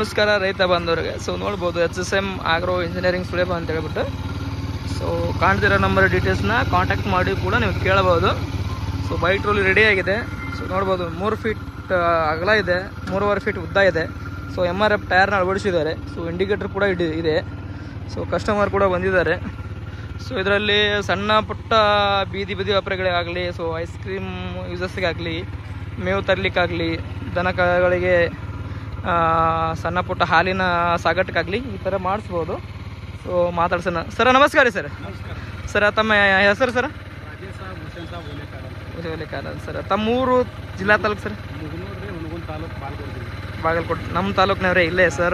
ನಮಸ್ಕಾರ ರೈತ ಬಾಂಧವರಿಗೆ ಸೊ ನೋಡ್ಬೋದು H S M agro engineering Suleba ಅಂತ ಹೇಳ್ಬಿಟ್ಟು ಸೊ ಕಾಣ್ತಿರೋ ನಂಬರ್ ಡೀಟೇಲ್ಸ್ನ ಕಾಂಟ್ಯಾಕ್ಟ್ ಮಾಡಿ ಕೂಡ ನೀವು ಕೇಳಬಹುದು ಸೊ ಬೈಕ್ ಟ್ರೋಲಿ ರೆಡಿ ಆಗಿದೆ ಸೊ ನೋಡ್ಬೋದು ಮೂರು ಫೀಟ್ ಅಗಲ ಇದೆ ಮೂರುವರೆ ಫೀಟ್ ಉದ್ದ ಇದೆ ಸೊ ಎಮ್ ಆರ್ ಎಫ್ ಟೈರ್ನ ಅಳವಡಿಸಿದ್ದಾರೆ ಸೊ ಇಂಡಿಕೇಟರ್ ಕೂಡ ಇಡಿ- ಇದೆ ಸೊ ಕಸ್ಟಮರ್ ಕೂಡ ಬಂದಿದ್ದಾರೆ ಸೊ ಇದರಲ್ಲಿ ಸಣ್ಣ ಪುಟ್ಟ ಬೀದಿ ಬೀದಿ ವ್ಯಾಪಾರಿಗಳಿಗಾಗಲಿ ಸೊ ಐಸ್ ಕ್ರೀಮ್ ಯೂಸರ್ಸ್ಗಾಗಲಿ ಮೇವು ತರಲಿಕ್ಕಾಗಲಿ ದನ ಕರುಗಳಿಗೆ ಆ, ಸಣ್ಣ ಪುಟ್ಟ ಹಾಲಿನ ಸಾಗಾಟಕ್ಕಾಗಲಿ ಈ ಥರ ಮಾಡಿಸ್ಬೋದು ಸೊ ಮಾತಾಡ್ಸೋಣ ಸರ್ ನಮಸ್ಕಾರ ರೀ ಸರ್ ನಮಸ್ಕಾರ ಸರ್ ತಮ್ಮ ಹೆಸರು ಸರ್ ರಾಜೇಶ್ ಸಾಬ್ ಹುಸೇನ್ ಸಾಬ್ ಒಲೆಕಾರ ಕಾಲ ಸರ್ ತಮ್ಮೂರು ಜಿಲ್ಲಾ ತಾಲೂಕು ಸರ್ ಮುಗನೂರು ರೀ ಹುಣಗುನ್ ತಾಲೂಕು ಬಾಲ್ಗೋಡ್ರಿ ಬಾಗಲಕೋಟೆ ನಮ್ಮ ತಾಲೂಕಿನವರೇ ಇಲ್ಲೇ ಸರ್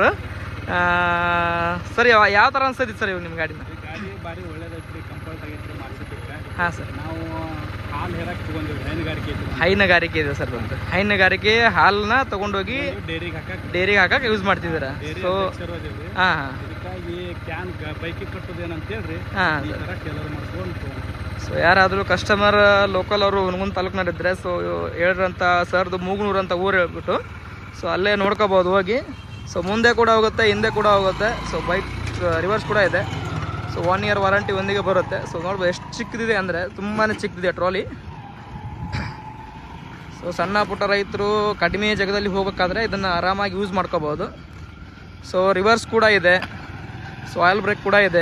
ಸರ್ ಯಾವ ಯಾವ ಥರ ಅನ್ಸದಿತ್ತು ಸರ್ ಇವು ನಿಮ್ಮ ಗಾಡಿನ ಈ ಗಾಡಿ ಭಾರಿ ಒಳ್ಳೇದೈತ್ರಿ ಕಂಫರ್ಟ್ ಆಗೈತ್ರಿ ಮಾಡ್ಸಿದ್ದಕ್ಕೆ ಹಾಂ ಸರ್ ನಾವು ಹಾಲು ಹೇರಕ್ಕೆ ತಗೊಂಡಿವಿ ಹೈನುಗಾರಿಕೆ ಐತಿ ಹೈನುಗಾರಿಕೆ ಇದೆ ಸರ್ ಒಂದು ಹೈನುಗಾರಿಕೆ ಹಾಲನ್ನ ತಗೊಂಡೋಗಿ ಡೈರಿಗೆ ಹಾಕಕ್ಕೆ ಡೈರಿಗೆ ಹಾಕಕ್ಕೆ ಯೂಸ್ ಮಾಡ್ತಿದ್ದೀರಾ ಡೈರಿ ಸೊ ಅಧ್ಯಕ್ಷರು ಹಾಂ ಹಾಂ ಇದಕ್ಕಾಗಿ ಕ್ಯಾನ್ ಬೈಕಿಗೆ ಕಟ್ಟೋದು ಏನಂತ ಹೇಳ್ರಿ ಹಾಂ ಈ ಥರ ಕೆಲವರು ಮಾಡಿಸ್ಕೊಂಡು ಸೊ ಯಾರಾದರೂ ಕಸ್ಟಮರ್ ಲೋಕಲ್ ಅವರು ಹುನಗುಂದ ತಾಲೂಕಿನಾರ ಇದ್ದರೆ ಸೊ ಹೇಳಿರಂಥ ಸರ್ದು ಮೂಗ್ನೂರು ಅಂತ ಊರು ಹೇಳ್ಬಿಟ್ಟು ಸೊ ಅಲ್ಲೇ ನೋಡ್ಕೋಬೋದು ಹೋಗಿ ಸೊ ಮುಂದೆ ಕೂಡ ಹೋಗುತ್ತೆ ಹಿಂದೆ ಕೂಡ ಹೋಗುತ್ತೆ ಸೊ ಬೈಕ್ ರಿವರ್ಸ್ ಕೂಡ ಇದೆ ಸೊ ಒನ್ ಇಯರ್ ವಾರಂಟಿ ಒಂದಿಗೆ ಬರುತ್ತೆ ಸೊ ನೋಡ್ಬೋದು ಎಷ್ಟು ಚಿಕ್ಕದಿದೆ ಅಂದರೆ ತುಂಬಾ ಚಿಕ್ಕದಿದೆ ಟ್ರಾಲಿ ಸೊ ಸಣ್ಣ ಪುಟ್ಟ ರೈತರು ಕಡಿಮೆ ಜಾಗದಲ್ಲಿ ಹೋಗಬೇಕಾದ್ರೆ ಇದನ್ನು ಆರಾಮಾಗಿ ಯೂಸ್ ಮಾಡ್ಕೋಬೋದು ಸೊ ರಿವರ್ಸ್ ಕೂಡ ಇದೆ ಸೊ ಆಯಿಲ್ ಬ್ರೇಕ್ ಕೂಡ ಇದೆ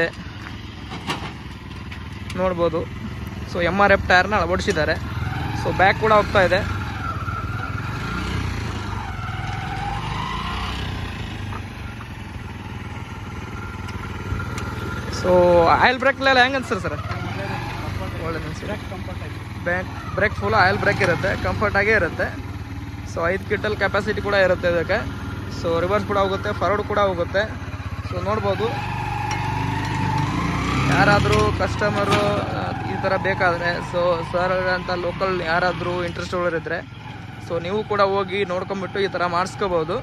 ನೋಡ್ಬೋದು ಸೊ ಎಮ್ ಆರ್ ಎಫ್ ಟೈರ್ನ ಅಳವಡಿಸಿದ್ದಾರೆ ಸೊ ಬ್ಯಾಕ್ ಕೂಡ ಹೋಗ್ತಾ ಇದೆ ಸೊ ಆಯಿಲ್ ಬ್ರೇಕ್ಲೆಲ್ಲ ಹೆಂಗೆ ಅನ್ಸರ್ ಸರ್ ಒಳ್ಳೇದು ಅನ್ಸಿದೆ ಕಂಫರ್ಟ್ ಐತಿ back brake full oil brake ಇರುತ್ತೆ ಕಂಫರ್ಟ್ ಆಗೇ ಇರುತ್ತೆ ಸೊ ಐದು ಕ್ವಿಂಟಲ್ ಕೆಪಾಸಿಟಿ ಕೂಡ ಇರುತ್ತೆ ಇದಕ್ಕೆ ಸೊ ರಿವರ್ಸ್ ಕೂಡ ಹೋಗುತ್ತೆ ಫಾರ್ವರ್ಡ್ ಕೂಡ ಹೋಗುತ್ತೆ ಸೊ ನೋಡ್ಬೋದು ಯಾರಾದರೂ ಕಸ್ಟಮರು ಈ ಥರ ಬೇಕಾದರೆ ಸೊ ಸರ್ ಅಂತ ಲೋಕಲ್ ಯಾರಾದರೂ ಇಂಟ್ರೆಸ್ಟ್ ಇದ್ದರೆ ಸೊ ನೀವು ಕೂಡ ಹೋಗಿ ನೋಡ್ಕೊಂಬಿಟ್ಟು ಈ ಥರ ಮಾಡಿಸ್ಕೋಬೋದು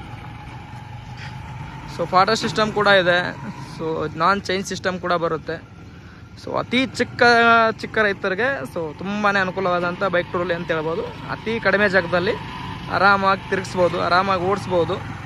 ಸೊ ಫಾಟೋ ಸಿಸ್ಟಮ್ ಕೂಡ ಇದೆ ಸೊ ನಾನ್ ಚೈನ್ ಸಿಸ್ಟಮ್ ಕೂಡ ಬರುತ್ತೆ ಸೊ ಅತಿ ಚಿಕ್ಕ ಚಿಕ್ಕ ರೈತರಿಗೆ ಸೊ ತುಂಬಾ ಅನುಕೂಲವಾದಂಥ ಬೈಕ್ ಟ್ರೋಲಿ ಅಂತ ಹೇಳ್ಬೋದು ಅತಿ ಕಡಿಮೆ ಜಾಗದಲ್ಲಿ ಆರಾಮಾಗಿ ತಿರುಗಿಸ್ಬೋದು ಆರಾಮಾಗಿ ಓಡಿಸ್ಬೋದು